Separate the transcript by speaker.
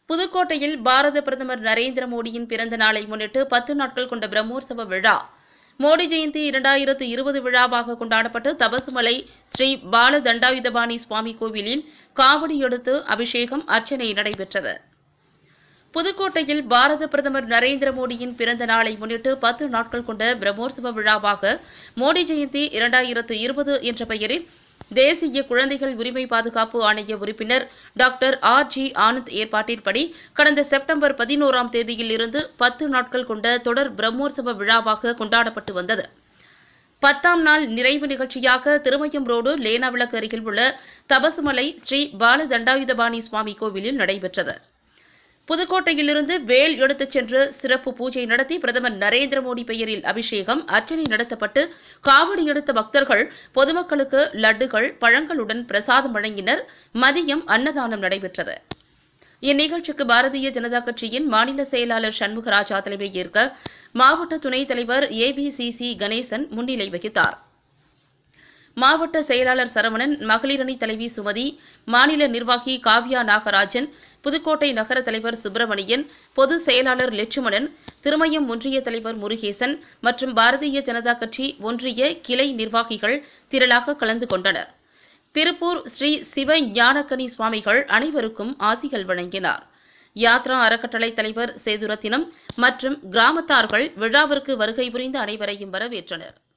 Speaker 1: புதுக்கோட்டையில் பாரத பிரதமர் நரேந்திர மோடியின் பிறந்த நாளை முன்னிட்டு பத்து நாட்கள் கொண்ட பிரம்மோற்சவ விழா மோடி ஜெயந்தி இரண்டாயிரத்து இருபது விழாவாக கொண்டாடப்பட்டு தபசுமலை ஸ்ரீ பால தண்டாயுதபாணி சுவாமி கோவிலில் காவடி எடுத்து அபிஷேகம் அர்ச்சனை நடைபெற்றது புதுக்கோட்டையில் பாரத பிரதமர் நரேந்திர மோடியின் பிறந்த நாளை முன்னிட்டு பத்து நாட்கள் கொண்ட பிரம்மோற்சவ விழாவாக மோடி ஜெயந்தி இரண்டாயிரத்து இருபது என்ற பெயரில் தேசிய குழந்தைகள் உரிமை பாதுகாப்பு ஆணைய உறுப்பினர் டாக்டர் ஆர் ஜி ஆனந்த் ஏற்பாட்டின்படி கடந்த செப்டம்பர் பதினோராம் தேதியில் இருந்து பத்து நாட்கள் கொண்ட தொடர் பிரம்மோற்சவ விழாவாக கொண்டாடப்பட்டு வந்தது பத்தாம் நாள் நிறைவு நிகழ்ச்சியாக திருமயம் ரோடு லேனா விளக்கு அருகில் உள்ள தபசுமலை ஸ்ரீ பால தண்டாயுதபாணி சுவாமி கோவிலில் நடைபெற்றது புதுக்கோட்டையிலிருந்து வேல் எடுத்துச் சென்று சிறப்பு பூஜை நடத்தி பிரதமர் நரேந்திர மோடி பெயரில் அபிஷேகம் அர்ச்சனை நடத்தப்பட்டு காவடி எடுத்த பக்தர்கள் பொதுமக்களுக்கு லட்டுகள் பழங்களுடன் பிரசாதம் வழங்கினர் மதியம் அன்னதானம் நடைபெற்றது இந்நிகழ்ச்சிக்கு பாரதிய ஜனதா கட்சியின் மாநில செயலாளர் சண்முகராஜா தலைமை ஏற்க மாவட்ட துணைத் தலைவர் ஏபிசிசி கணேசன் முன்னிலை வகித்தார் மாவட்ட செயலாளர் சரவணன் மகளிரணி தலைவி சுமதி மாநில நிர்வாகி காவ்யா நாகராஜன் புதுக்கோட்டை நகர தலைவர் சுப்பிரமணியன் பொது செயலாளர் லட்சுமணன் திருமயம் ஒன்றிய தலைவர் முருகேசன் மற்றும் பாரதிய ஜனதா கட்சி ஒன்றிய கிளை நிர்வாகிகள் திரளாக கலந்து கொண்டனர் திருப்பூர் ஸ்ரீ சிவ ஞானக்கனி சுவாமிகள் அனைவருக்கும் ஆசிகள் வழங்கினார் யாத்ரா அறக்கட்டளை தலைவர் சேதுரத்தினம் மற்றும் கிராமத்தார்கள் விழாவிற்கு வருகை புரிந்த அனைவரையும் வரவேற்றனர்